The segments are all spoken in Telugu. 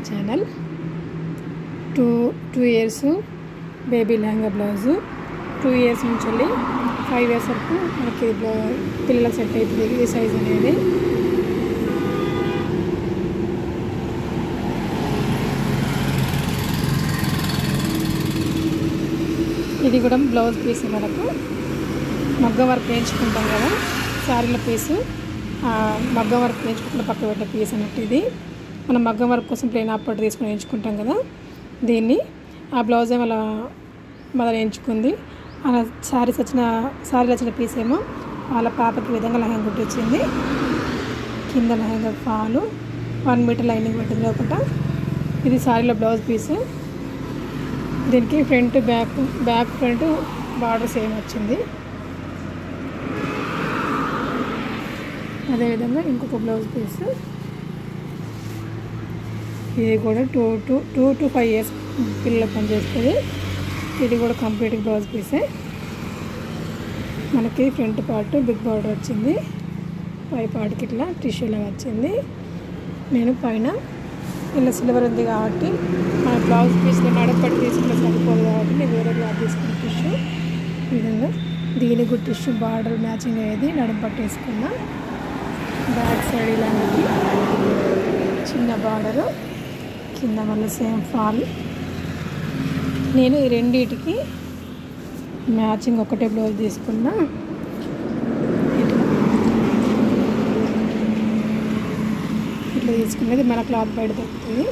channel to two years baby lehenga blouse two years నుంచి వెళ్ళి ఫైవ్ ఇయర్స్ వరకు మనకి బ్లౌ- పిల్లలకు సెట్ అవుతుంది ఈ సైజ్ అనేది ఇది కూడా బ్లౌజ్ పీస్ మనకు మగ్గం వర్క్ వేయించుకుంటాం కదా శారీల పీసు ఆ, మగ్గం వర్క్ వేయించుకుంటున్న పక్క పెట్టే పీస్ అన్నట్టు ఇది మనం మగ్గం వర్క్ కోసం ప్లేన్ అప్పటి తీసుకుని వేయించుకుంటాం కదా దీన్ని ఆ బ్లౌజ్ ఏమో అలా మదర్ వేయించుకుంది అలా శారీస్ వచ్చిన శారీలు వచ్చిన పీస్ ఏమో వాళ్ళ పాపకి ఈ విధంగా లెహంగా కుట్టించింది కింద lehenga fall one meter lining పెట్టింది లోపల ఇది శారీలో బ్లౌజ్ పీసు దీనికి front back back front border same వచ్చింది అదేవిధంగా ఇంకొక బ్లౌజ్ పీస్ ఇది కూడా two two two to five years పిల్లలు పనిచేస్తుంది ఇది కూడా కంప్లీట్ బ్లౌజ్ పీసే మనకి ఫ్రంట్ పార్ట్ బిగ్ బార్డర్ వచ్చింది పై పార్ట్కి ఇట్లా టిష్యూలా వచ్చింది నేను పైన ఇలా సిల్వర్ ఉంది కాబట్టి మన బ్లౌజ్ పీస్లో నడపట్టి తీసుకుంటే సరిపోదు కాబట్టి నేను వేరే క్లాత్ తీసుకున్న టిష్యూ ఈ విధంగా దీనికి కూడా టిష్యూ బార్డర్ మ్యాచింగ్ అయ్యేది నడుము పట్టేసుకున్నా బ్యాక్ సైడ్ ఇలాంటిది చిన్న బార్డరు కింద మళ్ళీ సేమ్ ఫాల్ నేను ఈ రెండింటికి మ్యాచింగ్ ఒకటే బ్లౌజ్ తీసుకున్నా ఇట్లా ఇట్లా తీసుకున్నది మన క్లాత్ బయట దొరుకుతుంది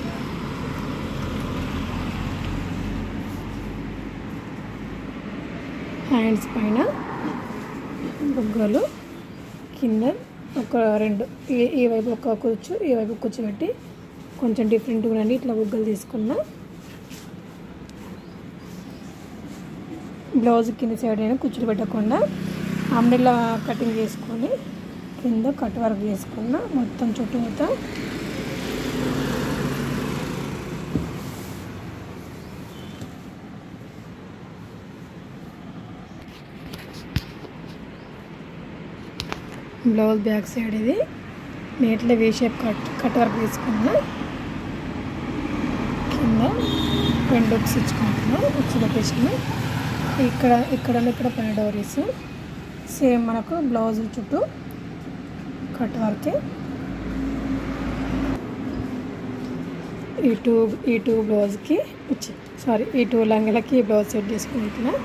హ్యాండ్స్ పైన బుగ్గలు కింద ఒక రెండు ఈ ఈ వైపు ఒక కూర్చు ఈ వైపు కూర్చోబెట్టి కొంచెం డిఫరెంట్గా ఉండి ఇట్లా బుగ్గలు తీసుకున్నా బ్లౌజ్ కింద సైడ్ అయినా కుచ్చులు పెట్టకుండా అంబ్రెల్లా కటింగ్ చేసుకొని కింద కట్ వర్క్ చేసుకున్న మొత్తం చుట్టూతో బ్లౌజ్ బ్యాక్ సైడ్ ఇది నీట్లో V shape cut cut work తీసుకున్న కింద రెండు ఉక్స్ ఇచ్చుకుంటున్నాం ఉక్స్ లొకేషన్ ఇక్కడ ఇక్కడ ఇక్కడ పైన డోరీస్ సేమ్ మనకు బ్లౌజ్ చుట్టూ కట్ వర్కే ఈ టూ ఈ టూ బ్లౌజ్కి వచ్చి సారీ ఈ టూ లంగలకి బ్లౌజ్ సెట్ చేసుకుంటున్నా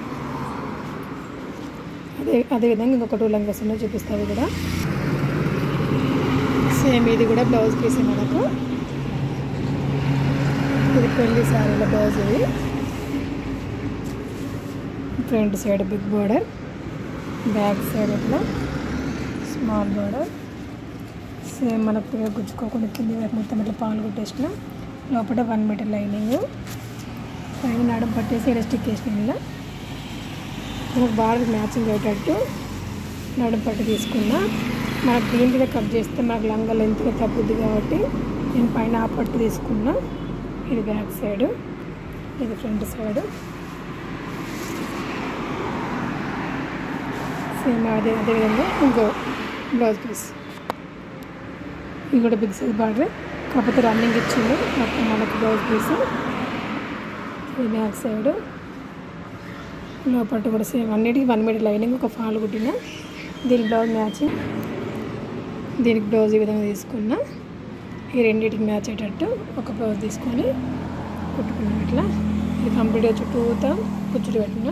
అదే అదేవిధంగా ఇంకొక టూ లంగస్ ఉన్నాయి చూపిస్తాను కూడా సేమ్ ఇది కూడా బ్లౌజ్ పీస్ మనకు ఇది పెళ్లి శారీల బ్లౌజ్ ఇది front side big border back side ఇట్లా స్మాల్ బార్డర్ సేమ్ మనకు పిల్లలు గుచ్చుకోకుండా కింది వైపు మొత్తం ఇట్లా పాలు కొట్టేసిన లోపల వన్ మీటర్ లైనింగ్ పైన నడుము పట్టేసి ఎలాస్టిక్ వేసిన ఇలా మనకు బాగా మ్యాచింగ్ అయ్యేటట్టు నడుము పట్టు తీసుకున్నా మనకు దీంట్లో కట్ చేస్తే మనకు లంగా లెంత్గా తగ్గుద్ది కాబట్టి నేను పైన ఆ పట్టు తీసుకున్నా ఇది బ్యాక్ సైడ్ ఇది ఫ్రంట్ సైడ్ సేమ్ అదే అదేవిధంగా ఇంకో బ్లౌజ్ పీస్ ఇది కూడా బిగ్ సైజ్ బార్డర్ కాకపోతే రన్నింగ్ ఇచ్చింది మొత్తం మనకు బ్లౌజ్ పీస్ ఇది బ్యాక్ సైడ్ లోపల కూడా సేమ్ అన్నిటికీ వన్ మీటర్ లైనింగ్ ఒక ఫాల్ కుట్టిన దీని బ్లౌజ్ మ్యాచింగ్ దీనికి బ్లౌజ్ ఈ విధంగా తీసుకున్నా ఈ రెండింటికి మ్యాచ్ అయ్యేటట్టు ఒక బ్లౌజ్ తీసుకొని కుట్టుకున్నాం ఇట్లా ఇది కంప్లీట్గా చుట్టూతా కుచ్చులు పెట్టినా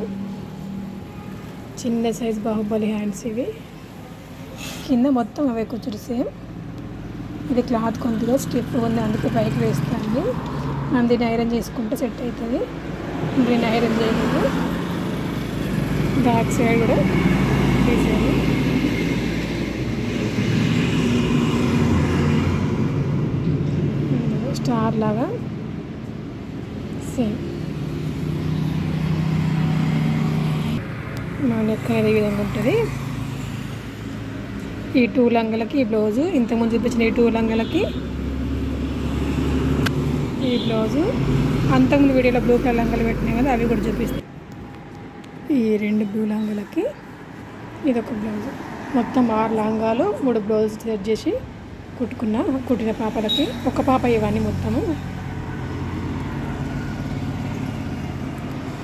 చిన్న సైజ్ బాహుబలి హ్యాండ్స్ ఇవి కింద మొత్తం అవే కుచ్చులు సేమ్ ఇది క్లాత్ కొంతగా స్టిఫ్ ఉంది అందుకే పైకి వేస్తాను మనం దీన్ని ఐరన్ చేసుకుంటే సెట్ అవుతుంది దీన్ని ఐరన్ చేయలేదు బ్యాక్ సైడ్ కూడా తీసేయాలి స్టార్ లాగా సేమ్ మా నెక్ అనేది ఈ విధంగా ఉంటుంది ఈ టూ లంగలకి ఈ బ్లౌజు ఇంతకుముందు చూపించిన ఈ టూ లంగలకి ఈ బ్లౌజు అంతకుముందు వీడియోలో బ్లూ కలర్ లంగలు పెట్టినాయి కదా అవి కూడా చూపిస్తాయి ఈ రెండు బ్లూ లంగాలకి ఇదొక బ్లౌజ్ మొత్తం ఆరు లంగాలు మూడు బ్లౌజ్ సెట్ చేసి కుట్టుకున్న కుట్టిన పాపలకి ఒక పాప ఇవన్నీ మొత్తము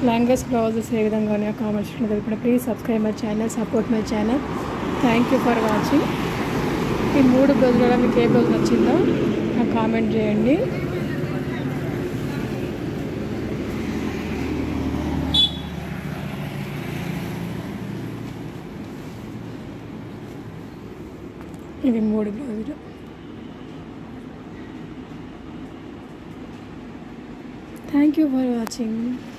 లాంగ్వేజ్ బ్లౌజెస్ ఏ విధంగా ఉన్నాయో కామెంట్ సెక్షన్లో తెలిపిన please subscribe my channel support my channel thank you for watching ఈ మూడు బ్లౌజులలో మీకు ఏ బ్లౌజ్ నచ్చిందో నాకు కామెంట్ చేయండి ఇవి మూడు బ్లౌజులు థ్యాంక్ యూ ఫర్ వాచింగ్